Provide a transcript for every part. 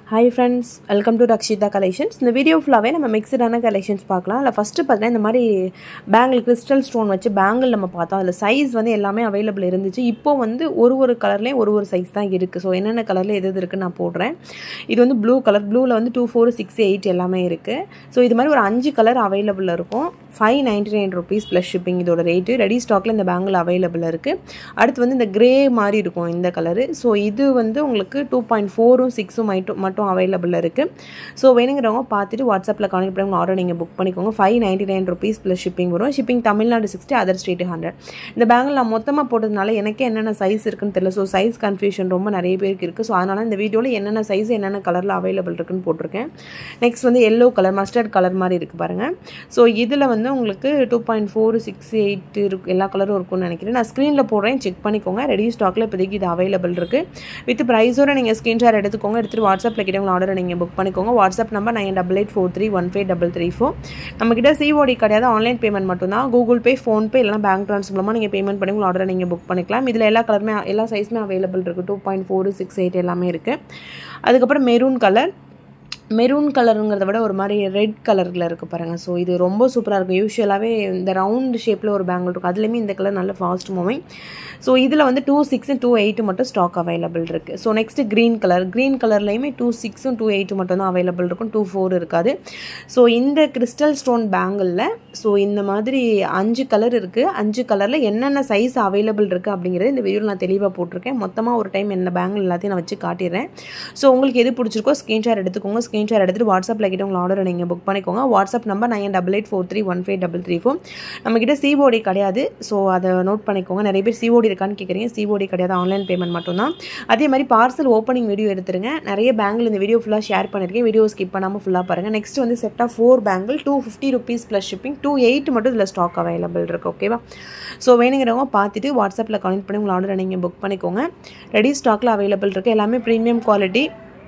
hi friends welcome to Rakshitha collections இந்த video ஃபுல்லாகவே நம்ம மிக்சடான கலெக்ஷன்ஸ் பார்க்கலாம் அதில் ஃபஸ்ட்டு பார்த்தீங்கன்னா இந்த மாதிரி பேங்கிள் கிறிஸ்டல் ஸ்டோன் வச்சு பேங்கிள் நம்ம பார்த்தோம் அதில் சைஸ் வந்து எல்லாமே அவைலபிள் இருந்துச்சு இப்போ வந்து ஒரு ஒரு கலர்லேயும் ஒரு ஒரு சைஸ் தான் இருக்குது ஸோ என்னென்ன கலரில் எது எது இருக்குன்னு நான் போடுறேன் இது வந்து ப்ளூ கலர் ப்ளூவில் வந்து டூ ஃபோர் சிக்ஸ் எயிட் எல்லாமே இருக்குது ஸோ இது மாதிரி ஒரு அஞ்சு கலர் அவைலபிள் இருக்கும் five ninety nine rupees plus shipping இதோட ரேட்டு ரெடி ஸ்டாக்கில் இந்த பேங்கிள் அவைலபிள் இருக்குது அடுத்து வந்து இந்த கிரே மாதிரி இருக்கும் இந்த கலரு ஸோ இது வந்து உங்களுக்கு டூ பாயிண்ட் ஃபோரும் சிக்ஸும் மட்டும் மட்டும் அவைலபிள் இருக்குது ஸோ வேணுங்கிறவங்க பார்த்துட்டு வாட்ஸ்அப்பில் கான்டெக்ட் பண்ணி உங்கள் ஆர்டர் நீங்கள் புக் பண்ணிக்கோங்க five ninety nine rupees plus shipping வரும் shipping Tamil Nadu sixty other state hundred இந்த பேங்கில் நான் மொத்தமாக போட்டதுனால எனக்கே என்னென்ன சைஸ் இருக்குன்னு தெரியல ஸோ சைஸ் கன்ஃபியூஷன் ரொம்ப நிறைய பேருக்கு இருக்குது ஸோ அதனால் இந்த வீடியோவில் என்னென்ன சைஸ் என்னென்ன கலரில் அவைலபிள் இருக்குன்னு போட்டிருக்கேன் நெக்ஸ்ட் வந்து எல்லோ கலர் மஸ்டர்ட் கலர் மாதிரி இருக்குது பாருங்கள் ஸோ இதில் வந்து உங்களுக்கு two point four six eight இருக்கு எல்லா கலரும் இருக்கும்னு நினைக்கிறேன் நான் ஸ்க்ரீனில் போடுறேன் செக் பண்ணிக்கோங்க ரெடி ஸ்டாக்கில் இப்போதைக்கு இது அவைலபிள் இருக்குது வித் ப்ரைஸோட நீங்கள் ஸ்க்ரீன்ஷாட் எடுத்துக்கோங்க எடுத்துகிட்டு வாட்ஸ்அப்பில் கிட்ட உங்கள் ஆர்டரை நீங்கள் புக் பண்ணிக்கோங்க WhatsApp number nine double eight four three one five double three four நம்மக்கிட்ட சிஓடி கிடையாது ஆன்லைன் பேமெண்ட் மட்டும்தான் கூகுள் பே ஃபோன்பே இல்லைனா பேங்க் ட்ரான்ஸ்ஃபர் மூலமாக நீங்கள் பேமெண்ட் பண்ணி உங்கள் ஆர்டரை நீங்கள் புக் பண்ணிக்கலாம் இதில் எல்லா கலருமே எல்லா சைஸுமே அவைலபிள் இருக்குது two point four six eight எல்லாமே இருக்குது அதுக்கப்புறம் மெரூன் கலர் மெரூன் கலருங்கிறத விட ஒரு மாதிரி ரெட் கலரில் இருக்குது பாருங்கள் ஸோ இது ரொம்ப சூப்பராக இருக்கும் யூஸ்வலாகவே இந்த ரவுண்ட் ஷேப்பில் ஒரு பேங்கிள் இருக்கும் அதுலேயுமே இந்த கலர் நல்ல ஃபாஸ்ட் மூவிங் ஸோ இதில் வந்து டூ சிக்ஸும் டூ எயிட்டு மட்டும் ஸ்டாக் அவைலபிள் இருக்குது so next green colour green கலர்லேயுமே டூ சிக்ஸும் டூ எயிட்டு மட்டும் தான் அவைலபிள் இருக்கும் டூ ஃபோர் இருக்காது ஸோ இந்த கிறிஸ்டல் ஸ்டோன் பேங்கிளில் ஸோ இந்த மாதிரி அஞ்சு கலர் இருக்குது அஞ்சு கலரில் என்னென்ன சைஸ் அவைலபிள் இருக்குது அப்படிங்கிறது இந்த வீடியோவில் நான் தெளிவாக போட்டிருக்கேன் மொத்தமாக ஒரு டைம் என்ன பேங்கிள் எல்லாத்தையும் நான் வச்சு காட்டிடுறேன் ஸோ உங்களுக்கு எது பிடிச்சிருக்கோ ஸ்க்ரீன்ஷாட் எடுத்துக்கோங்க ஸ்க்ரீன்ஷாட் எடுத்துகிட்டு வாட்ஸ்அப்பில் கிட்ட உங்கள் ஆர்டரை நீங்கள் புக் பண்ணிக்கோங்க WhatsApp number nine double eight four three one five double three four நம்மக்கிட்ட சிஓடி கிடையாது ஸோ அதை நோட் பண்ணிக்கோங்க நிறைய பேர் சிஓடி இருக்கான்னு கேட்குறீங்க சிஓடி கிடையாது ஆன்லைன் பேமெண்ட் மட்டும்தான் அதே மாதிரி பார்சல் ஓப்பனிங் வீடியோ எடுத்துருங்க நிறைய பேங்கில் இந்த வீடியோ ஃபுல்லாக ஷேர் பண்ணியிருக்கேன் வீடியோ ஸ்கிப் பண்ணாமல் ஃபுல்லாக பாருங்கள் நெக்ஸ்ட் வந்து set of four bangle two fifty rupees plus shipping two eight மட்டும் இதில் ஸ்டாக் அவைலபிள் இருக்குது ஓகேவா ஸோ வேணுங்கிறவங்க பார்த்துட்டு வாட்ஸ்அப்பில் கனெக்ட் பண்ணி உங்கள் ஆர்டரை நீங்கள் புக் பண்ணிக்கோங்க ரெடி ஸ்டாக்கில் அவைலபிள் இருக்குது எல்லாமே ப்ரீமியம் குவாலிட்டி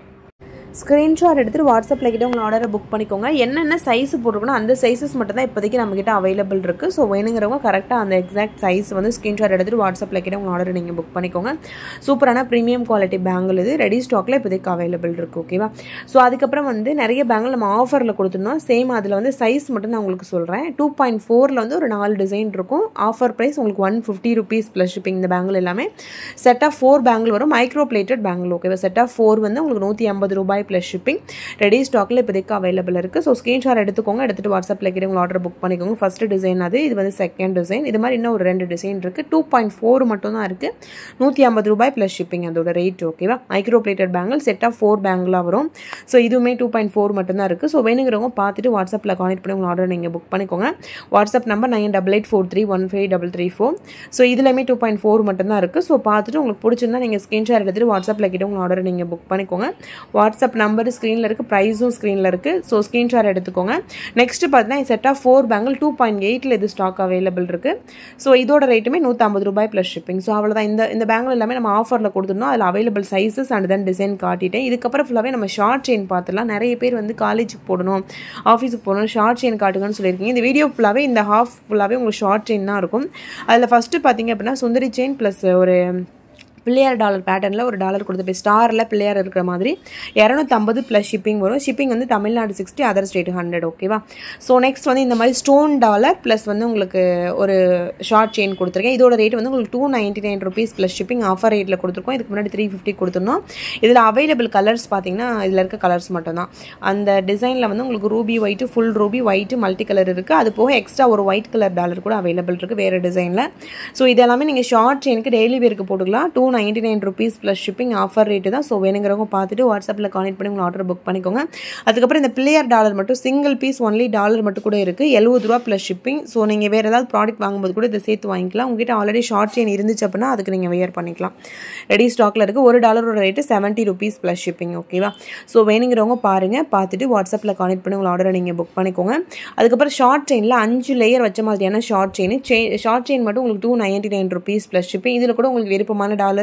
ஸ்க்ரீன்ஷாட் எடுத்துகிட்டு வாட்ஸ்அப்பில் கிட்ட உங்கள் ஆர்டரை புக் பண்ணிக்கோங்க என்னென்ன சைஸ் போட்டிருக்கணும் அந்த சைஸஸ் மட்டும் தான் இப்போதைக்கு நம்மக்கிட்ட அவைலபிள் இருக்குது ஸோ வேணுங்கிறவங்க கரெக்டாக அந்த எக்ஸாக்ட் சைஸ் வந்து ஸ்க்ரீன்ஷாட் எடுத்துகிட்டு வாட்ஸ்அப்பில் கிட்ட உங்கள் ஆர்டரை நீங்கள் புக் பண்ணிக்கோங்க சூப்பரான ப்ரீமியம் குவாலிட்டி பேங்கிள் இது ரெடி ஸ்டாக்கில் இப்போதைக்கு அவைலபிள் இருக்குது ஓகேவா ஸோ அதுக்கப்புறம் வந்து நிறைய பேங்கில் நம்ம ஆஃபரில் கொடுத்துருந்தோம் சேம் அதில் வந்து சைஸ் மட்டும் நான் உங்களுக்கு சொல்கிறேன் டூ பாயிண்ட் ஃபோரில் வந்து ஒரு நாலு டிசைன் இருக்கும் ஆஃபர் ப்ரைஸ் உங்களுக்கு one fifty rupees plus shipping இந்த பேங்கிள் எல்லாமே செட் ஆஃப் ஃபோர் பேங்கிள் வரும் மைக்ரோ பிளேட்டட் பேங்கிள் ஓகேவா செட் ஆஃப் ஃபோர் வந்து உங்களுக்கு நூற்றி ஐம்பது ரூபாய் ப்ளஸ் ஷிப்பிங் ரெடி ஸ்டாக்கில் இப்போதைக்கு அவைலபிள் இருக்குது ஸோ ஸ்க்ரீன்ஷாட் எடுத்துக்கோங்க எடுத்துகிட்டு வாட்ஸ்அப்பில் கிட்ட உங்கள் ஆர்டர் புக் பண்ணிக்கோங்க ஃபஸ்ட்டு டிசைன் அது இது வந்து செகண்ட் டிசைன் இது மாதிரி இன்னும் ஒரு ரெண்டு டிசைன் இருக்குது டூ பாயிண்ட் ஃபோர் மட்டும் தான் இருக்குது நூற்றி ஐம்பது ரூபாய் ப்ளஸ் ஷிப்பிங் அதோட ரேட் ஓகேவா micro plated bangle set of four பேங்கிளாக வரும் ஸோ இதுவுமே டூ பாயிண்ட் ஃபோர் மட்டும் தான் இருக்குது ஸோ வேணுங்கிறவங்க பார்த்துட்டு வாட்ஸ்அப்பில் கான்டெக்ட் பண்ணி உங்கள் ஆர்டர் நீங்கள் புக் பண்ணிக்கோங்க WhatsApp number nine double eight four three one five double three four so இதுலேயுமே டூ பாயிண்ட் ஃபோர் மட்டும் தான் இருக்குது ஸோ பார்த்துட்டு உங்களுக்கு பிடிச்சிருந்தா நீங்கள் ஸ்க்ரீன்ஷாட் எடுத்துகிட்டு வாட்ஸ்அப்பில் கிட்ட உங்கள் ஆர்டர் நீங்கள் புக் பண்ணிக்கோங்க வாட்ஸ்அப் நம்பர் ஸ்க்ரீனில் இருக்குது ப்ரைஸும் ஸ்க்ரீனில் இருக்குது ஸோ ஸ்க்ரீன்ஷாட் எடுத்துக்கோங்க நெக்ஸ்ட் பார்த்தீங்கன்னா set of four bangle two point எயிட்டில் இது ஸ்டாக் அவைலபிள் இருக்குது ஸோ இதோட ரேட்டுமே நூற்றம்பது ரூபாய் ப்ளஸ் ஷிப்பிங் ஸோ அவ்வளோதான் இந்த இந்த பேங்கிள் எல்லாமே நம்ம ஆஃபரில் கொடுத்துருந்தோம் அதில் available sizes and then design காட்டிட்டேன் இதுக்கப்புறம் ஃபுல்லாகவே நம்ம ஷார்ட் செயின் பார்த்துலாம் நிறைய பேர் வந்து காலேஜுக்கு போடணும் ஆஃபீஸுக்கு போடணும் ஷார்ட் செயின் காட்டுங்கன்னு சொல்லியிருக்கீங்க இந்த வீடியோ ஃபுல்லாகவே இந்த ஹாஃப் ஃபுல்லாகவே உங்களுக்கு ஷார்ட் செயின் தான் இருக்கும் அதில் ஃபஸ்ட்டு பார்த்தீங்க அப்படின்னா சுந்தரி செயின் ப்ளஸ் ஒரு பிள்ளையார் டாலர் பேட்டர்னில் ஒரு டாலர் கொடுத்துட்டு ஸ்டாரில் பிள்ளையார் இருக்கிற மாதிரி இரநூத்தம்பது ப்ளஸ் ஷிப்பிங் வரும் ஷிப்பிங் வந்து Tamil Nadu sixty other state hundred ஓகேவா ஸோ நெக்ஸ்ட் வந்து இந்த மாதிரி ஸ்டோன் டாலர் ப்ளஸ் வந்து உங்களுக்கு ஒரு ஷார்ட் செயின் கொடுத்துருக்கேன் இதோட ரேட் வந்து உங்களுக்கு two ninety nine rupees plus shipping offer ரேட்டில் கொடுத்துருக்கோம் இதுக்கு முன்னாடி த்ரீ ஃபிஃப்டி கொடுத்துருந்தோம் இதில் அவைலபிள் கலர்ஸ் பார்த்தீங்கன்னா இதில் இருக்க கலர்ஸ் மட்டும்தான் அந்த டிசைனில் வந்து உங்களுக்கு ruby white full ruby white multi colour இருக்குது அது போக எக்ஸ்ட்ரா ஒரு ஒயிட் கலர் டாலர் கூட அவைலபிள் இருக்குது வேறு டிசைனில் ஸோ இதெல்லாமே நீங்கள் ஷார்ட் செயினுக்கு டெய்லி வேருக்கு போட்டுக்கலாம் two ninety nine rupees plus shipping offer rate தான் ஸோ வேணுங்கிறவங்க பார்த்துட்டு வாட்ஸ்அப்பில் கான்டெக்ட் பண்ணி உங்கள் ஆர்டர் புக் பண்ணிக்கோங்க அதுக்கப்புறம் இந்த பிள்ளையார் டாலர் மட்டும் சிங்கிள் பீஸ் ஒன்லி டாலர் மட்டும் கூட இருக்குது எழுபது ரூபா ப்ளஸ் ஷிப்பிங் ஸோ நீங்கள் வேறு ஏதாவது ப்ராடக்ட் வாங்கும்போது கூட இதை சேர்த்து வாங்கிக்கலாம் உங்ககிட்ட ஆல்ரெடி ஷார்ட் செயின் இருந்துச்சு அப்படின்னா அதுக்கு நீங்கள் வியர் பண்ணிக்கலாம் ரெடி ஸ்டாக்கில் இருக்குது ஒரு டாலரோட rate seventy rupees plus shipping ஓகேவா ஸோ வேணுங்கிறவங்க பாருங்கள் பார்த்துட்டு வாட்ஸ்அப்பில் கான்டெக்ட் பண்ணி உங்கள் ஆர்டரை நீங்கள் புக் பண்ணிக்கோங்க அதுக்கப்புறம் ஷார்ட் செயினில் அஞ்சு லேயர் வச்ச மாதிரியான short chain chain short chain மட்டும் உங்களுக்கு two ninety nine rupees plus shipping இதில் கூட உங்களுக்கு விருப்பமான டாலர்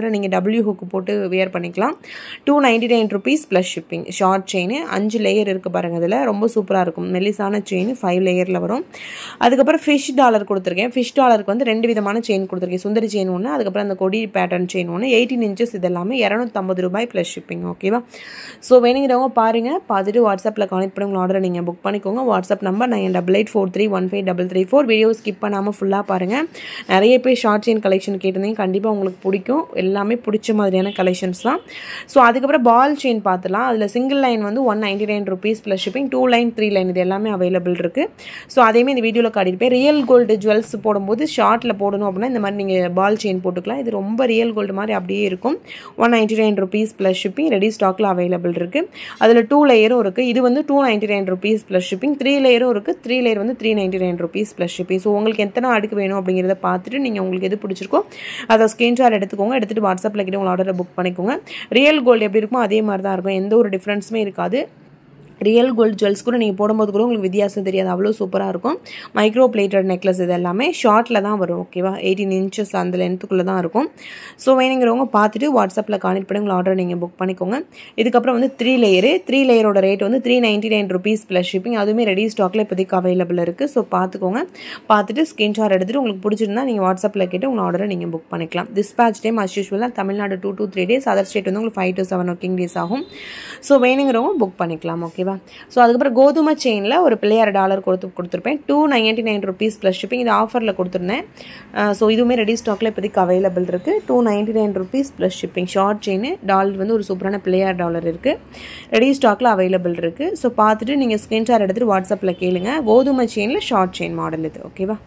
ஆர்டரை நீங்கள் டபிள்யூ ஹுக்கு போட்டு வியர் பண்ணிக்கலாம் two ninety nine rupees plus shipping short chain அஞ்சு லேயர் இருக்குது பாருங்கள் இதில் ரொம்ப சூப்பராக இருக்கும் மெல்லிசான செயின் ஃபைவ் லேயரில் வரும் அதுக்கப்புறம் ஃபிஷ் டாலர் கொடுத்துருக்கேன் ஃபிஷ் டாலருக்கு வந்து ரெண்டு விதமான செயின் கொடுத்துருக்கேன் சுந்தரி செயின் ஒன்று அதுக்கப்புறம் அந்த கொடி பேட்டர்ன் செயின் ஒன்று எயிட்டீன் இன்ச்சஸ் இது எல்லாமே இரநூத்தம்பது ரூபாய் ப்ளஸ் ஷிப்பிங் ஓகேவா ஸோ வேணுங்கிறவங்க பாருங்கள் பார்த்துட்டு வாட்ஸ்அப்பில் கனெக்ட் பண்ணி உங்கள் ஆர்டரை நீங்கள் புக் பண்ணிக்கோங்க WhatsApp number nine double eight four three one five double three four video skip பண்ணாமல் ஃபுல்லாக பாருங்கள் நிறைய பேர் ஷார்ட் செயின் கலெக்ஷன் கேட்டிருந்தீங்க கண்டிப்பாக உங்களுக்கு பிடிக்கும் எல்லாமே பிடிச்ச மாதிரியான கலெக்ஷன்ஸ் தான் ஸோ அதுக்கப்புறம் பால் செயின் பார்த்துலாம் அதில் சிங்கிள் லைன் வந்து one ninety nine rupees plus shipping two line three line இது எல்லாமே அவைலபிள் இருக்குது ஸோ அதேமாதிரி இந்த வீடியோவில் காட்டியிருப்பேன் ரியல் கோல்டு ஜுவல்ஸ் போடும்போது ஷார்ட்டில் போடணும் அப்படின்னா இந்த மாதிரி நீங்கள் பால் செயின் போட்டுக்கலாம் இது ரொம்ப ரியல் கோல்டு மாதிரி அப்படியே இருக்கும் one ninety nine rupees plus shipping ready ஸ்டாக்கில் அவைலபிள் இருக்குது அதில் டூ லேயரும் இருக்குது இது வந்து two ninety nine rupees plus shipping three லேயரும் இருக்குது த்ரீ லேயர் வந்து three ninety nine rupees plus shipping so உங்களுக்கு எத்தனை அடுக்கு வேணும் அப்படிங்கிறத பார்த்துட்டு நீங்கள் உங்களுக்கு எது பிடிச்சிருக்கோ அதை ஸ்க்ரீன்ஷாட் எடுத்துக்கோங்க எடுத்துகிட்டு வாட்ஸ்அப்பில் கிட்ட உங்கள் ஆர்டரை புக் பண்ணிக்கோங்க ரியல் கோல்டு எப்படி இருக்குமோ அதே மாதிரி தான் இருக்கும் எந்த ஒரு டிஃப்ரென்ஸுமே இருக்காது ரியல் கோல்டு ஜுவல்ஸ் கூட நீங்கள் போடும்போது கூட உங்களுக்கு வித்தியாசம் தெரியாது அவ்வளோ சூப்பராக இருக்கும் மைக்ரோ பிளேட்டட் நெக்லஸ் இது எல்லாமே ஷார்ட்டில் தான் வரும் ஓகேவா எயிட்டீன் இன்ச்சஸ் அந்த லென்த்துக்குள்ளே தான் இருக்கும் ஸோ வேணுங்கிறவங்க பார்த்துட்டு வாட்ஸ்அப்பில் கான்டெக்ட் பண்ணி உங்கள் ஆர்டர் நீங்கள் புக் பண்ணிக்கோங்க இதுக்கப்புறம் வந்து த்ரீ லேயரு த்ரீ லேயரோட ரேட் வந்து three ninety nine rupees plus shipping அதுவுமே ரெடி ஸ்டாக்கில் இப்போதைக்கு அவைலபிள் இருக்குது ஸோ பார்த்துக்கோங்க பார்த்துட்டு ஸ்க்ரீன்ஷாட் எடுத்துகிட்டு உங்களுக்கு பிடிச்சிருந்தா நீங்கள் வாட்ஸ்அப்பில் கேட்டு உங்கள் ஆர்டரை நீங்கள் புக் பண்ணிக்கலாம் டிஸ்பேச் டைம் அஸ் யூஸ்வலாக Tamil Nadu two two three days other state வந்து உங்களுக்கு five to seven working days ஆகும் ஸோ வேணுங்கிறவங்க புக் பண்ணிக்கலாம் ஓகேவா ஸோ அதுக்கப்புறம் கோதுமை செயினில் ஒரு பிள்ளையார் டாலர் கொடுத்து கொடுத்துருப்பேன் two ninety nine rupees plus shipping இது ஆஃபரில் கொடுத்துருந்தேன் ஸோ இதுவுமே ரெடி ஸ்டாக்கில் இப்போதைக்கு அவைலபிள் இருக்குது two ninety nine rupees plus shipping short chain dollar வந்து ஒரு சூப்பரான பிள்ளையார் டாலர் இருக்குது ரெடி ஸ்டாக்கில் அவைலபிள் இருக்குது ஸோ பார்த்துட்டு நீங்கள் ஸ்க்ரீன்ஷாட் எடுத்துகிட்டு வாட்ஸ்அப்பில் கேளுங்க கோதுமை செயினில் ஷார்ட் செயின் மாடல் இது ஓகேவா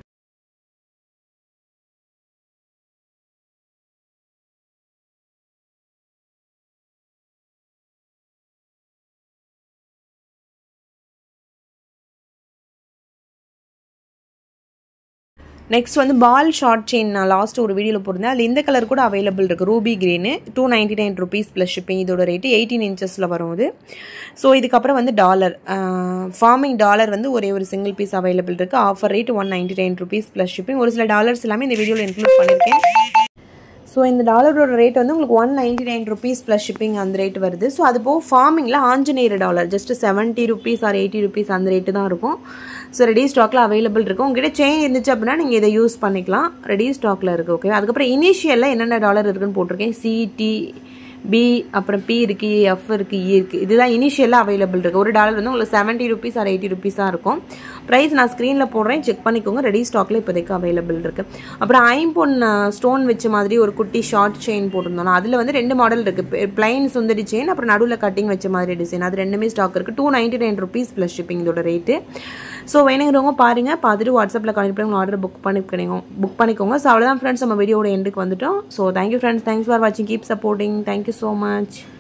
நெக்ஸ்ட் வந்து பால் ஷார்ட் செயின் நான் லாஸ்ட் ஒரு வீடியோவில் போட்டிருந்தேன் அதில் இந்த கலர் கூட அவைலபிள் இருக்குது ruby green two ninety nine rupees plus shipping இதோட ரேட்டு எயிட்டீன் இன்ச்சஸில் வரும் இது ஸோ இதுக்கப்புறம் வந்து டாலர் ஃபார்மிங் டாலர் வந்து ஒரே ஒரு சிங்கிள் பீஸ் அவைலபிள் இருக்குது offer rate one ninety nine rupees plus shipping ஒரு சில டாலர்ஸ் எல்லாமே இந்த வீடியோவில் இன்க்ளூட் பண்ணியிருக்கேன் ஸோ இந்த டாலரோட ரேட் வந்து உங்களுக்கு one ninety nine rupees plus shipping அந்த ரேட் வருது ஸோ அது போக ஃபார்மிங்கில் Anjaneyar dollar just seventy rupees or eighty rupees அந்த ரேட்டு தான் இருக்கும் ஸோ ரெடி ஸ்டாக்கில் அவைலபிள் இருக்கும் உங்ககிட்ட செயின் இருந்துச்சு அப்படின்னா நீங்கள் இதை யூஸ் பண்ணிக்கலாம் ரெடி ஸ்டாக்கில் இருக்குது ஓகே அதுக்கப்புறம் இனிஷியலில் என்னென்ன டாலர் இருக்குன்னு போட்டிருக்கேன் சிடி பி அப்புறம் பி இருக்குது எஃப் இருக்குது இ இருக்குது இதுதான் இனிஷியலாக அவைலபிள் இருக்குது ஒரு டாலர் வந்து உங்களுக்கு seventy rupees or eighty rupees தான் இருக்கும் ப்ரைஸ் நான் ஸ்க்ரீனில் போடுறேன் செக் பண்ணிக்கோங்க ரெடி ஸ்டாக்கில் இப்போதைக்கு அவைலபிள் இருக்குது அப்புறம் ஐம்பொன் ஸ்டோன் வச்ச மாதிரி ஒரு குட்டி ஷார்ட் செயின் போட்டிருந்தோம் அதில் வந்து ரெண்டு மாடல் இருக்குது பிளைன் சுந்தரி செயின் அப்புறம் நடுவில் கட்டிங் வச்ச மாதிரி டிசைன் அது ரெண்டுமே ஸ்டாக் இருக்குது two ninety nine rupees plus shipping இதோட ரேட்டு ஸோ வேணுங்கிறவங்க பாருங்கள் பார்த்துட்டு வாட்ஸ்அப்பில் கனெக்ட் பண்ணி உங்கள் ஆர்டர் புக் பண்ணிக்கோங்க புக் பண்ணிக்கோங்க ஸோ அவ்வளோதான் ஃப்ரெண்ட்ஸ் நம்ம வீடியோட எண்டுக்கு வந்துட்டோம் so thank you friends thanks for வாட்சிங் keep supporting thank you so much